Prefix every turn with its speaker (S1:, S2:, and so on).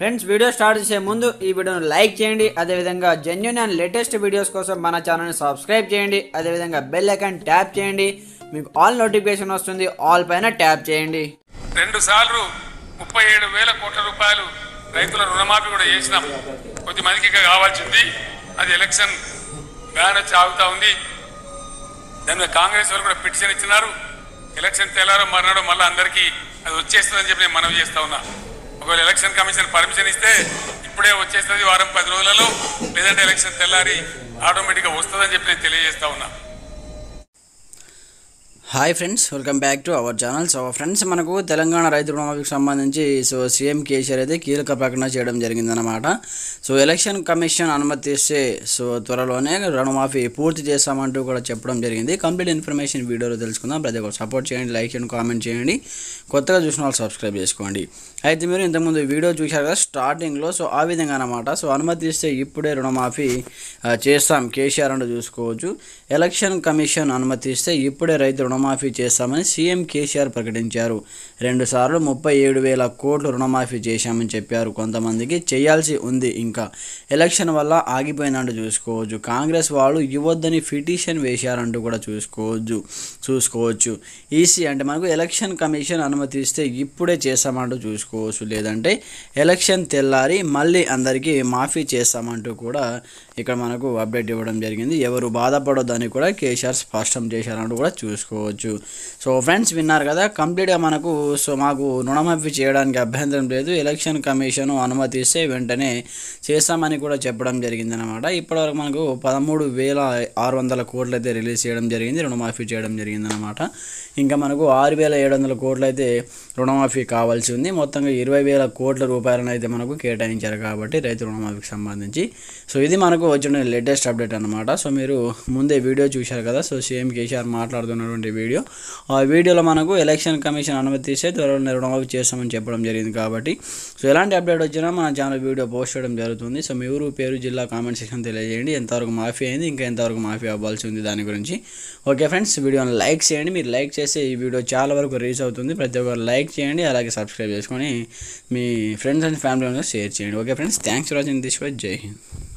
S1: friends video start చేసే ముందు ఈ వీడియోను లైక్ చేయండి అదేవిధంగా జెన్యున్ అండ్ లేటెస్ట్ వీడియోస్ కోసం మన ఛానల్ని సబ్స్క్రైబ్ చేయండి అదేవిధంగా బెల్ ఐకాన్ ట్యాప్ చేయండి మీకు ఆల్ నోటిఫికేషన్ వస్తుంది ఆల్ పైన ట్యాప్ చేయండి
S2: రెండు సార్లు ముప్పై ఏడు వేల కోట్ల రూపాయలు రైతుల రుణమాఫీ కూడా చేసినాం కొద్దిమందికి ఇంకా కావాల్సింది అది ఎలక్షన్ బ్యాన్ వచ్చి ఆగుతా ఉంది దాని మీద కాంగ్రెస్ వాళ్ళు కూడా పిటిషన్ ఇచ్చినారు ఎలక్షన్ తెల్లారో మర్నాడో మళ్ళీ అందరికీ అది వచ్చేస్తుందని చెప్పి నేను మనవి చేస్తా ఉన్నా ఒకవేళ ఎలక్షన్ కమిషన్ పర్మిషన్ ఇస్తే ఇప్పుడే వచ్చేస్తుంది వారం పది రోజులలో లేదంటే ఎలక్షన్ తెల్లారి ఆటోమేటిక్గా వస్తుందని చెప్పి నేను తెలియజేస్తా ఉన్నా
S1: hi friends welcome back to our channel so friends మనకు తెలంగాణ రైతు రుణమాఫీకి సంబంధించి సో సీఎం కేసీఆర్ అయితే కీలక ప్రకటన చేయడం జరిగిందనమాట సో ఎలక్షన్ కమిషన్ అనుమతిస్తే సో త్వరలోనే రుణమాఫీ పూర్తి చేస్తామంటూ కూడా చెప్పడం జరిగింది కంప్లీట్ ఇన్ఫర్మేషన్ వీడియోలో తెలుసుకుందాం ప్రతి ఒక్కరు సపోర్ట్ చేయండి లైక్ చేయండి కామెంట్ చేయండి కొత్తగా చూసిన వాళ్ళు సబ్స్క్రైబ్ చేసుకోండి అయితే మీరు ఇంతకుముందు వీడియో చూశారు కదా స్టార్టింగ్లో సో ఆ విధంగా అనమాట సో అనుమతిస్తే ఇప్పుడే రుణమాఫీ ఆ, చేస్తాం కేసీఆర్ అంటూ చూసుకోవచ్చు ఎలక్షన్ కమిషన్ అనుమతిస్తే ఇప్పుడే రైతు రుణమాఫీ చేస్తామని సీఎం కేసీఆర్ ప్రకటించారు రెండుసార్లు ముప్పై ఏడు వేల కోట్లు రుణమాఫీ చేశామని చెప్పారు కొంతమందికి చేయాల్సి ఉంది ఇంకా ఎలక్షన్ వల్ల ఆగిపోయిందంటూ చూసుకోవచ్చు కాంగ్రెస్ వాళ్ళు ఇవ్వద్దని పిటిషన్ వేశారంటూ కూడా చూసుకోవచ్చు చూసుకోవచ్చు ఈసీ అంటే మనకు ఎలక్షన్ కమిషన్ అనుమతిస్తే ఇప్పుడే చేస్తామంటూ చూసుకోవచ్చు లేదంటే ఎలక్షన్ తెల్లారి మళ్ళీ అందరికీ మాఫీ చేస్తామంటూ కూడా ఇక్కడ మనకు అప్డేట్ ఇవ్వడం జరిగింది ఎవరు బాధపడొద్దని కూడా కేసీఆర్ స్పష్టం చేశారంటూ కూడా చూసుకోవచ్చు సో ఫ్రెండ్స్ విన్నారు కదా కంప్లీట్గా మనకు సో మాకు రుణమాఫీ చేయడానికి అభ్యంతరం లేదు ఎలక్షన్ కమిషన్ అనుమతిస్తే వెంటనే చేస్తామని కూడా చెప్పడం జరిగింది అనమాట ఇప్పటివరకు మనకు పదమూడు వేల ఆరు వందల కోట్లు అయితే రిలీజ్ చేయడం జరిగింది రుణమాఫీ చేయడం జరిగింది అనమాట ఇంకా మనకు ఆరు వేల ఏడు వందల కోట్లు అయితే రుణమాఫీ కావాల్సి ఉంది మొత్తంగా ఇరవై వేల కోట్ల రూపాయలను అయితే మనకు కేటాయించారు కాబట్టి రైతు రుణమాఫీకి సంబంధించి సో ఇది మనకు వచ్చిన లేటెస్ట్ అప్డేట్ అనమాట సో మీరు ముందే వీడియో చూశారు కదా సో సీఎం కేసీఆర్ మాట్లాడుతున్నటువంటి వీడియో ఆ వీడియోలో మనకు ఎలక్షన్ కమిషన్ అనుమతిస్తే త్వరలో రుణమాఫీ చేస్తామని చెప్పడం జరిగింది కాబట్టి సో ఎలాంటి అప్డేట్ వచ్చినా మన ఛానల్ వీడియో పోస్ట్ చేయడం జరుగుతుంది సో మీ ఊరు పేరు జిల్లా కామెంట్ సెక్షన్ తెలియజేయండి ఎంతవరకు మాఫీ అయింది ఇంకా ఎంతవరకు మాఫీ అవ్వాల్సి ఉంది దాని గురించి ఓకే ఫ్రెండ్స్ వీడియోని లైక్ చేయండి మీరు లైక్ చేస్తే ఈ వీడియో చాలా వరకు రీచ్ అవుతుంది ప్రతి ఒక్కరు లైక్ చేయండి అలాగే సబ్స్క్రైబ్ చేసుకొని మీ friends and family members share చేయండి okay friends thanks for watching this వై జై హింద్